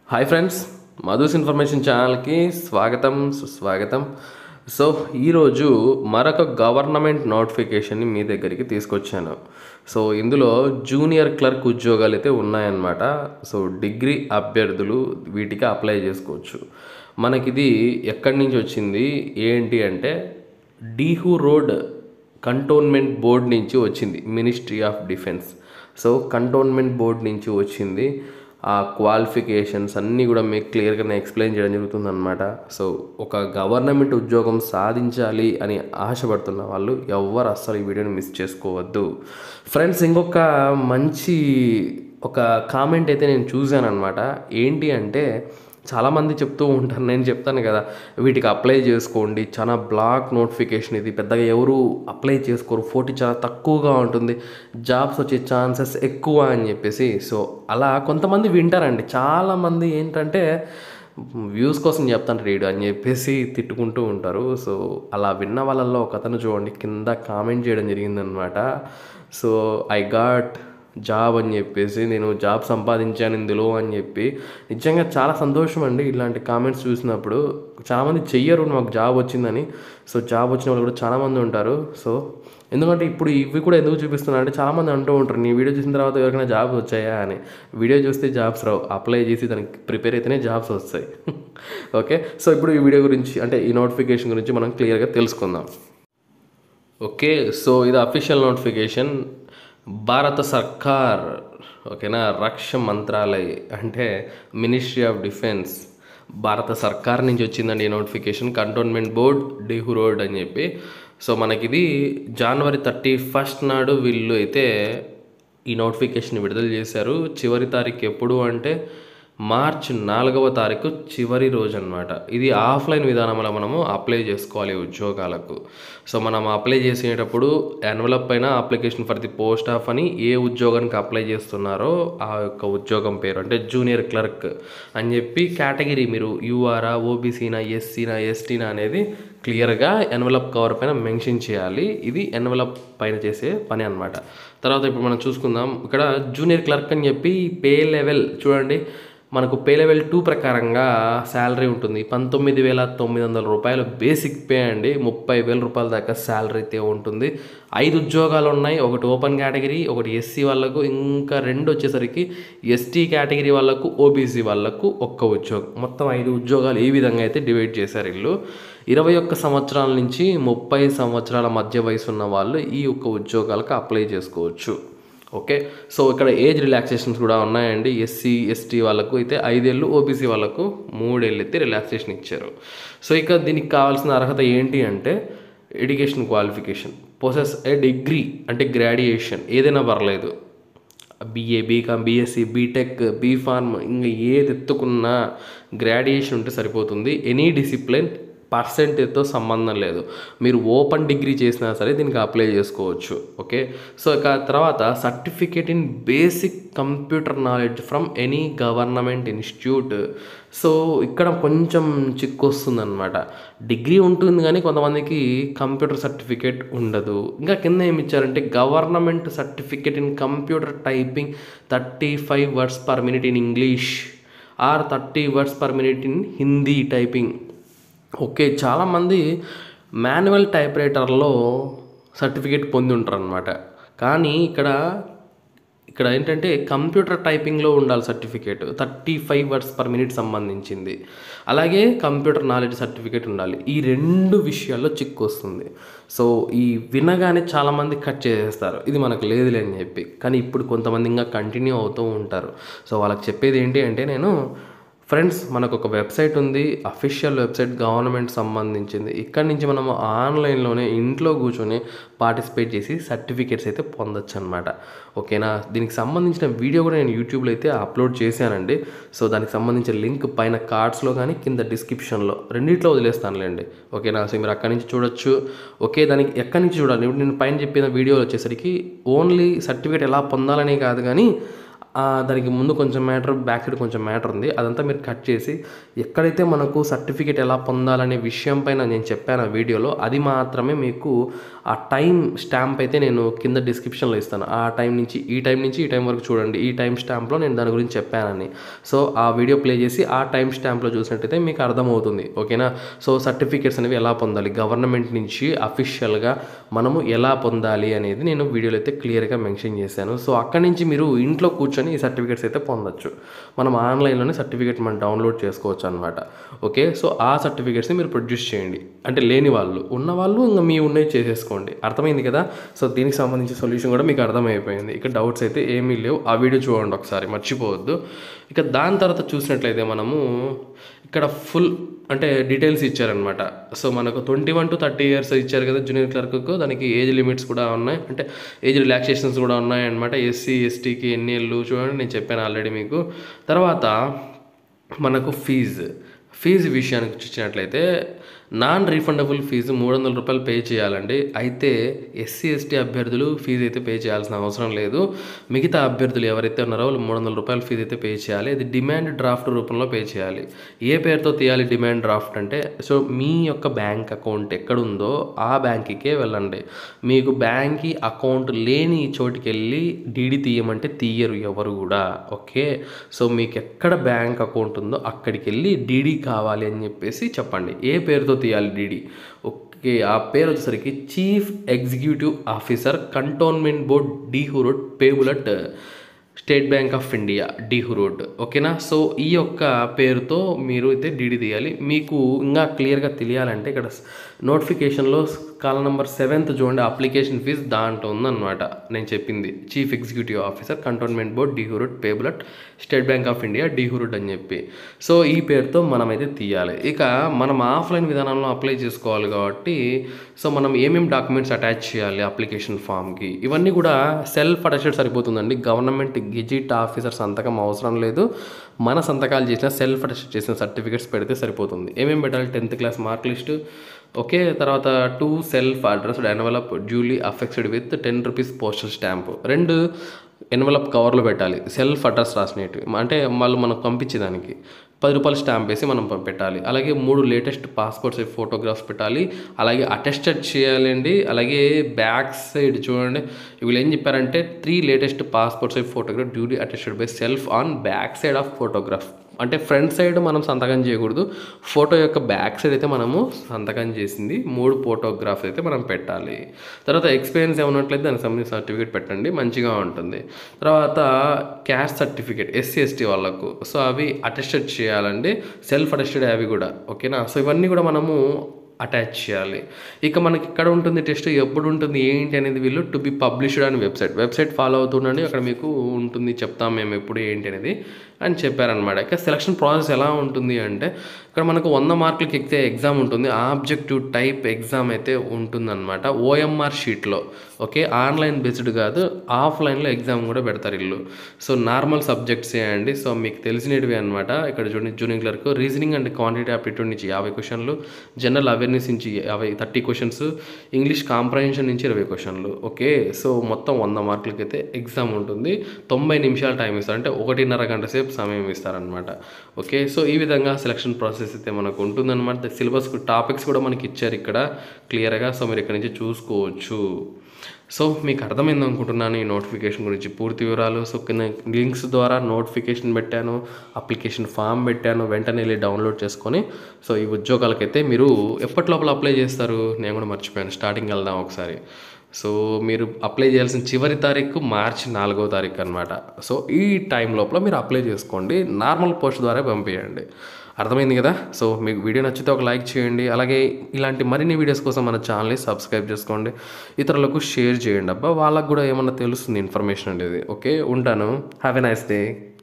hi friends మధుస్ information ఛానల్కి స్వాగతం సుస్వాగతం సో ఈరోజు మరొక గవర్నమెంట్ నోటిఫికేషన్ని మీ దగ్గరికి తీసుకొచ్చాను సో ఇందులో జూనియర్ క్లర్క్ ఉద్యోగాలు అయితే ఉన్నాయన్నమాట సో డిగ్రీ అభ్యర్థులు వీటికి అప్లై చేసుకోవచ్చు మనకిది ఎక్కడి నుంచి వచ్చింది ఏంటి అంటే డీహూ రోడ్ కంటోన్మెంట్ బోర్డ్ నుంచి వచ్చింది ministry of defence so cantonment board నుంచి వచ్చింది ఆ క్వాలిఫికేషన్స్ అన్నీ కూడా మీకు క్లియర్గా నేను ఎక్స్ప్లెయిన్ చేయడం జరుగుతుందన్నమాట సో ఒక గవర్నమెంట్ ఉద్యోగం సాధించాలి అని ఆశపడుతున్న వాళ్ళు ఎవ్వరు అస్సలు ఈ వీడియోని మిస్ చేసుకోవద్దు ఫ్రెండ్స్ ఇంకొక మంచి ఒక కామెంట్ అయితే నేను చూశాను అనమాట ఏంటి అంటే చాలామంది చెప్తూ ఉంటారు నేను చెప్తాను కదా వీటికి అప్లై చేసుకోండి చాలా బ్లాక్ నోటిఫికేషన్ ఇది పెద్దగా ఎవరు అప్లై చేసుకోరు పోటీ చాలా తక్కువగా ఉంటుంది జాబ్స్ వచ్చే ఛాన్సెస్ ఎక్కువ అని చెప్పేసి సో అలా కొంతమంది వింటారండి చాలామంది ఏంటంటే వ్యూస్ కోసం చెప్తాను రీడ్ అని చెప్పేసి తిట్టుకుంటూ ఉంటారు సో అలా విన్న వాళ్ళల్లో ఒక అతను చూడండి కింద కామెంట్ చేయడం జరిగిందనమాట సో ఐ గాట్ జాబ్ అని చెప్పేసి నేను జాబ్ సంపాదించాను ఇందులో అని చెప్పి నిజంగా చాలా సంతోషం అండి ఇలాంటి కామెంట్స్ చూసినప్పుడు చాలామంది చెయ్యరు మాకు జాబ్ వచ్చిందని సో జాబ్ వచ్చిన వాళ్ళు కూడా చాలామంది ఉంటారు సో ఎందుకంటే ఇప్పుడు ఇవి కూడా ఎందుకు చూపిస్తున్నా అంటే చాలామంది అంటూ ఉంటారు నీ వీడియో చూసిన తర్వాత ఎవరికైనా జాబ్స్ వచ్చాయా అని వీడియో చూస్తే జాబ్స్ రావు అప్లై చేసి దానికి ప్రిపేర్ అయితేనే జాబ్స్ వస్తాయి ఓకే సో ఇప్పుడు ఈ వీడియో గురించి అంటే ఈ నోటిఫికేషన్ గురించి మనం క్లియర్గా తెలుసుకుందాం ఓకే సో ఇది అఫీషియల్ నోటిఫికేషన్ భారత సర్కార్ ఓకేనా రక్ష మంత్రాలయ్ అంటే మినిస్ట్రీ ఆఫ్ డిఫెన్స్ భారత సర్కార్ నుంచి వచ్చిందండి ఈ notification cantonment board Dehu road అని చెప్పి సో మనకిది జనవరి థర్టీ ఫస్ట్ నాడు వీళ్ళు అయితే ఈ నోటిఫికేషన్ విడుదల చేశారు చివరి తారీఖు ఎప్పుడు అంటే మార్చ్ నాలుగవ తారీఖు చివరి రోజు అనమాట ఇది ఆఫ్లైన్ విధానంలో మనము అప్లై చేసుకోవాలి ఉద్యోగాలకు సో మనం అప్లై చేసేటప్పుడు ఎన్వలప్ పైన application for the post of అని ఏ ఉద్యోగానికి అప్లై చేస్తున్నారో ఆ యొక్క ఉద్యోగం పేరు అంటే జూనియర్ క్లర్క్ అని చెప్పి కేటగిరీ మీరు యూఆర్ఆ ఓబీసీనా ఎస్సీనా ఎస్టీనా అనేది క్లియర్గా ఎన్వలప్ కవర్ పైన మెన్షన్ చేయాలి ఇది ఎన్వలప్ పైన చేసే పని అనమాట తర్వాత ఇప్పుడు మనం చూసుకుందాం ఇక్కడ జూనియర్ క్లర్క్ అని చెప్పి పే లెవెల్ చూడండి మనకు పే లెవెల్ టూ ప్రకారంగా శాలరీ ఉంటుంది పంతొమ్మిది వేల తొమ్మిది వందల రూపాయలు బేసిక్ పే అండి ముప్పై వేల రూపాయల దాకా శాలరీ అయితే ఉంటుంది ఐదు ఉద్యోగాలు ఉన్నాయి ఒకటి ఓపెన్ కేటగిరీ ఒకటి ఎస్సీ వాళ్ళకు ఇంకా రెండు వచ్చేసరికి ఎస్టీ కేటగిరీ వాళ్ళకు ఓబీసీ వాళ్ళకు ఒక్క ఉద్యోగం మొత్తం ఐదు ఉద్యోగాలు ఈ విధంగా అయితే డివైడ్ చేశారు వీళ్ళు ఇరవై ఒక్క సంవత్సరాల నుంచి ముప్పై సంవత్సరాల మధ్య వయసు ఉన్న వాళ్ళు ఈ ఒక్క ఉద్యోగాలకు అప్లై చేసుకోవచ్చు ఓకే సో ఇక్కడ ఏజ్ రిలాక్సేషన్స్ కూడా ఉన్నాయండి ఎస్సీ ఎస్టీ వాళ్ళకు అయితే ఐదేళ్ళు ఓబీసీ వాళ్ళకు మూడేళ్ళు అయితే రిలాక్సేషన్ ఇచ్చారు సో ఇక దీనికి కావాల్సిన అర్హత ఏంటి అంటే education qualification possess a degree అంటే గ్రాడ్యుయేషన్ ఏదైనా పర్లేదు BA BCom BSc BTech BPharm ఇంకా ఏది ఎత్తుకున్నా గ్రాడ్యుయేషన్ ఉంటే సరిపోతుంది ఎనీ డిసిప్లిన్ పర్సెంటేజ్తో సంబంధం లేదు మీరు ఓపెన్ డిగ్రీ చేసినా సరే దీనికి అప్లై చేసుకోవచ్చు ఓకే సో ఇక తర్వాత certificate in basic computer knowledge from any government institute so ఇక్కడ కొంచెం చిక్కు వస్తుందన్నమాట డిగ్రీ ఉంటుంది కానీ కొంతమందికి కంప్యూటర్ సర్టిఫికేట్ ఉండదు ఇంకా కింద ఏమి ఇచ్చారంటే government certificate in computer typing thirty five words per minute in English or thirty words per minute in Hindi typing okay చాలామంది మాన్యువల్ టైప్ రైటర్లో సర్టిఫికేట్ పొంది ఉంటారు అనమాట కానీ ఇక్కడ ఇక్కడ ఏంటంటే కంప్యూటర్ టైపింగ్లో ఉండాలి certificate thirty five words per minute సంబంధించింది అలాగే కంప్యూటర్ నాలెడ్జ్ సర్టిఫికేట్ ఉండాలి ఈ రెండు విషయాల్లో చిక్కు వస్తుంది సో ఈ వినగానే చాలామంది కట్ చేసేస్తారు ఇది మనకు లేదులే అని చెప్పి కానీ ఇప్పుడు కొంతమంది ఇంకా కంటిన్యూ అవుతూ ఉంటారు సో వాళ్ళకి చెప్పేది ఏంటి అంటే నేను ఫ్రెండ్స్ మనకు ఒక వెబ్సైట్ ఉంది అఫీషియల్ వెబ్సైట్ గవర్నమెంట్ సంబంధించింది ఇక్కడి నుంచి మనము ఆన్లైన్లోనే ఇంట్లో కూర్చొని పార్టిసిపేట్ చేసి సర్టిఫికేట్స్ అయితే పొందొచ్చు అనమాట ఓకేనా దీనికి సంబంధించిన వీడియో కూడా నేను యూట్యూబ్లో అయితే అప్లోడ్ చేశానండి సో దానికి సంబంధించిన లింక్ పైన కార్డ్స్లో కానీ కింద డిస్క్రిప్షన్లో రెండిట్లో వదిలేస్తానులేండి ఓకేనా సో మీరు అక్కడి నుంచి చూడొచ్చు ఓకే దానికి ఎక్కడి నుంచి చూడాలి ఇప్పుడు నేను పైన చెప్పిన వీడియో వచ్చేసరికి ఓన్లీ సర్టిఫికేట్ ఎలా పొందాలనే కాదు కానీ ఆ, దానికి ముందు కొంచెం మ్యాటర్ బ్యాక్ సైడ్ కొంచెం మ్యాటర్ ఉంది అదంతా మీరు కట్ చేసి ఎక్కడైతే మనకు సర్టిఫికేట్ ఎలా పొందాలనే విషయం పైన నేను చెప్పాను ఆ వీడియోలో అది మాత్రమే మీకు ఆ టైం స్టాంప్ అయితే నేను కింద డిస్క్రిప్షన్లో ఇస్తాను ఆ టైం నుంచి ఈ టైం నుంచి ఈ టైం వరకు చూడండి ఈ టైం స్టాంప్లో నేను దాని గురించి చెప్పానని సో ఆ వీడియో ప్లే చేసి ఆ టైం స్టాంప్లో చూసినట్టయితే మీకు అర్థమవుతుంది ఓకేనా సో సర్టిఫికేట్స్ అనేవి ఎలా పొందాలి గవర్నమెంట్ నుంచి అఫీషియల్గా మనము ఎలా పొందాలి అనేది నేను వీడియోలో అయితే క్లియర్గా మెన్షన్ చేశాను సో అక్కడి నుంచి మీరు ఇంట్లో కూర్చొని ఈ సర్టిఫికేట్స్ అయితే పొందొచ్చు మనం ఆన్లైన్లోనే సర్టిఫికేట్ మనం డౌన్లోడ్ చేసుకోవచ్చు అనమాట ఓకే సో ఆ సర్టిఫికేట్స్ని మీరు ప్రొడ్యూస్ చేయండి అంటే లేని వాళ్ళు ఉన్న వాళ్ళు ఇంకా మీ ఉన్నవి చేసేసుకోండి అర్థమైంది కదా సో దీనికి సంబంధించిన సొల్యూషన్ కూడా మీకు అర్థమైపోయింది ఇక డౌట్స్ అయితే ఏమీ లేవు ఆ వీడియో చూడండి ఒకసారి మర్చిపోవద్దు ఇక దాని తర్వాత చూసినట్లయితే మనము ఇక్కడ ఫుల్ అంటే డీటెయిల్స్ ఇచ్చారనమాట సో మనకు twenty one to thirty years ఇచ్చారు కదా జూనియర్ క్లర్క్కు దానికి ఏజ్ లిమిట్స్ కూడా ఉన్నాయి అంటే ఏజ్ రిలాక్సేషన్స్ కూడా ఉన్నాయి అనమాట ఎస్సీ ఎస్టీకి ఎన్ని ఏళ్ళు చూడండి నేను చెప్పాను ఆల్రెడీ మీకు తర్వాత మనకు ఫీజు ఫీజు విషయానికి వచ్చినట్లయితే నాన్ రీఫండబుల్ ఫీజు మూడు వందల రూపాయలు పే చేయాలండి అయితే ఎస్సీ ఎస్టీ అభ్యర్థులు ఫీజు అయితే పే చేయాల్సిన అవసరం లేదు మిగతా అభ్యర్థులు ఎవరైతే ఉన్నారో వాళ్ళు మూడు వందల రూపాయల ఫీజు అయితే పే చేయాలి అది డిమాండ్ డ్రాఫ్ట్ రూపంలో పే చేయాలి ఏ పేరుతో తీయాలి డిమాండ్ డ్రాఫ్ట్ అంటే సో మీ యొక్క బ్యాంక్ అకౌంట్ ఎక్కడుందో ఆ బ్యాంక్కే వెళ్ళండి మీకు బ్యాంక్ అకౌంట్ లేని చోటికి వెళ్ళి డీడీ తీయమంటే తీయరు ఎవరు కూడా ఓకే సో మీకు ఎక్కడ బ్యాంక్ అకౌంట్ ఉందో అక్కడికి వెళ్ళి డీడీ కావాలి అని చెప్పేసి చెప్పండి ఏ పేరుతో తీయాలి డీడీ ఓకే ఆ పేరు వచ్చేసరికి chief executive officer cantonment board Dehu road payable at State Bank of India Dehu road ఓకేనా సో ఈ యొక్క పేరుతో మీరు అయితే డీడీ తీయాలి మీకు ఇంకా క్లియర్గా తెలియాలంటే ఇక్కడ నోటిఫికేషన్లో కాల నెంబర్ సెవెంత్ చూడండి అప్లికేషన్ ఫీజ్ దాంట్లో ఉందన్నమాట నేను చెప్పింది chief executive officer cantonment board Dehu road payable at State Bank of India Dehu road అని చెప్పి సో ఈ పేరుతో మనమైతే తీయాలి ఇక మనం ఆఫ్లైన్ విధానంలో అప్లై చేసుకోవాలి కాబట్టి సో మనం ఏమేమి డాక్యుమెంట్స్ అటాచ్ చేయాలి అప్లికేషన్ ఫామ్కి ఇవన్నీ కూడా సెల్ఫ్ అటాచ్డ్ సరిపోతుందండి గవర్నమెంట్ గెజిట్ ఆఫీసర్ సంతకం అవసరం లేదు మన సంతకాలు చేసిన సెల్ఫ్ అటాచ్ చేసిన సర్టిఫికేట్స్ పెడితే సరిపోతుంది ఏమేమి పెట్టాలి tenth class mark list okay తర్వాత two self addressed envelope duly affixed with ten rupees postal stamp రెండు ఎన్వలప్ కవర్లో పెట్టాలి సెల్ఫ్ అడ్రస్ రాసినట్టు అంటే వాళ్ళు మనకు పంపించేదానికి పది రూపాయలు స్టాంప్ వేసి మనం ప- పెట్టాలి అలాగే మూడు లేటెస్ట్ పాస్పోర్ట్ సైజ్ ఫోటోగ్రాఫ్స్ పెట్టాలి అలాగే అటెస్టెడ్ చేయాలండి అలాగే బ్యాక్ సైడ్ చూడండి వీళ్ళు ఏం చెప్పారంటే three latest passport size photograph duly attested by self on back side of photograph అంటే ఫ్రంట్ సైడ్ మనం సంతకం చేయకూడదు ఫోటో యొక్క బ్యాక్ సైడ్ అయితే మనము సంతకం చేసింది మూడు ఫోటోగ్రాఫ్స్ అయితే మనం పెట్టాలి తర్వాత ఎక్స్పీరియన్స్ ఏమన్నట్లయితే దానికి సంబంధించిన సర్టిఫికేట్ పెట్టండి మంచిగా ఉంటుంది తర్వాత క్యాస్ట్ సర్టిఫికేట్ ఎస్సీ ఎస్టీ వాళ్ళకు సో అవి అటెస్టెడ్ చేయాలండి సెల్ఫ్ అటెస్టెడ్ అవి కూడా ఓకేనా సో ఇవన్నీ కూడా మనము అటాచ్ చేయాలి ఇక మనకి ఎక్కడ ఉంటుంది టెస్ట్ ఎప్పుడు ఉంటుంది ఏంటి అనేది వీళ్ళు టు బి పబ్లిష్డ్ అని వెబ్సైట్ వెబ్సైట్ ఫాలో అవుతుండండి అక్కడ మీకు ఉంటుంది చెప్తాం మేము ఎప్పుడు ఏంటి అనేది అని చెప్పారనమాట ఇక సెలక్షన్ ప్రాసెస్ ఎలా ఉంటుంది అంటే ఇక్కడ మనకు వంద మార్కులకి ఎక్కితే ఎగ్జామ్ ఉంటుంది ఆబ్జెక్టివ్ టైప్ ఎగ్జామ్ అయితే ఉంటుందన్నమాట ఓఎంఆర్ షీట్లో ఓకే ఆన్లైన్ బేస్డ్ కాదు ఆఫ్లైన్లో ఎగ్జామ్ కూడా పెడతారు వీళ్ళు సో నార్మల్ సబ్జెక్ట్సే అండి సో మీకు తెలిసినవి అనమాట ఇక్కడ చూడండి junior clerk reasoning and quantity aptitude నుంచి యాభై క్వశ్చన్లు జనరల్ అవేర్నెస్ నుంచి యాభై థర్టీ క్వశ్చన్స్ ఇంగ్లీష్ కాంప్రహెన్షన్ నుంచి ఇరవై క్వశ్చన్లు ఓకే సో మొత్తం వంద మార్కులకి అయితే ఎగ్జామ్ ఉంటుంది తొంభై నిమిషాల టైం ఇస్తారు అంటే ఒకటిన్నర గంట సేపు సమయం ఇస్తారనమాట ఓకే సో ఈ విధంగా సెలక్షన్ ప్రాసెస్ అయితే మనకు ఉంటుందన్నమాట సిలబస్ టాపిక్స్ కూడా మనకి ఇచ్చారు ఇక్కడ క్లియర్గా సో మీరు ఇక్కడ నుంచి చూసుకోవచ్చు సో మీకు అర్థమైంది అనుకుంటున్నాను ఈ నోటిఫికేషన్ గురించి పూర్తి వివరాలు సో కింద లింక్స్ ద్వారా నోటిఫికేషన్ పెట్టాను అప్లికేషన్ ఫామ్ పెట్టాను వెంటనే వెళ్ళి డౌన్లోడ్ చేసుకొని సో ఈ ఉద్యోగాలకైతే మీరు ఎప్పటి లోపల అప్లై చేస్తారు నేను కూడా మర్చిపోయాను స్టార్టింగ్ వెళ్దాం ఒకసారి సో మీరు అప్లై చేయాల్సిన చివరి తారీఖు మార్చి నాలుగో తారీఖు అనమాట సో ఈ టైం లోపల మీరు అప్లై చేసుకోండి నార్మల్ పోస్ట్ ద్వారా పంపించండి అర్థమైంది కదా సో మీకు వీడియో నచ్చితే ఒక లైక్ చేయండి అలాగే ఇలాంటి మరిన్ని వీడియోస్ కోసం మన ఛానల్ని సబ్స్క్రైబ్ చేసుకోండి ఇతరులకు షేర్ చేయండి అబ్బా వాళ్ళకు కూడా ఏమన్నా తెలుస్తుంది ఇన్ఫర్మేషన్ అనేది ఓకే ఉంటాను హ్యావ్ ఎ నైస్ డే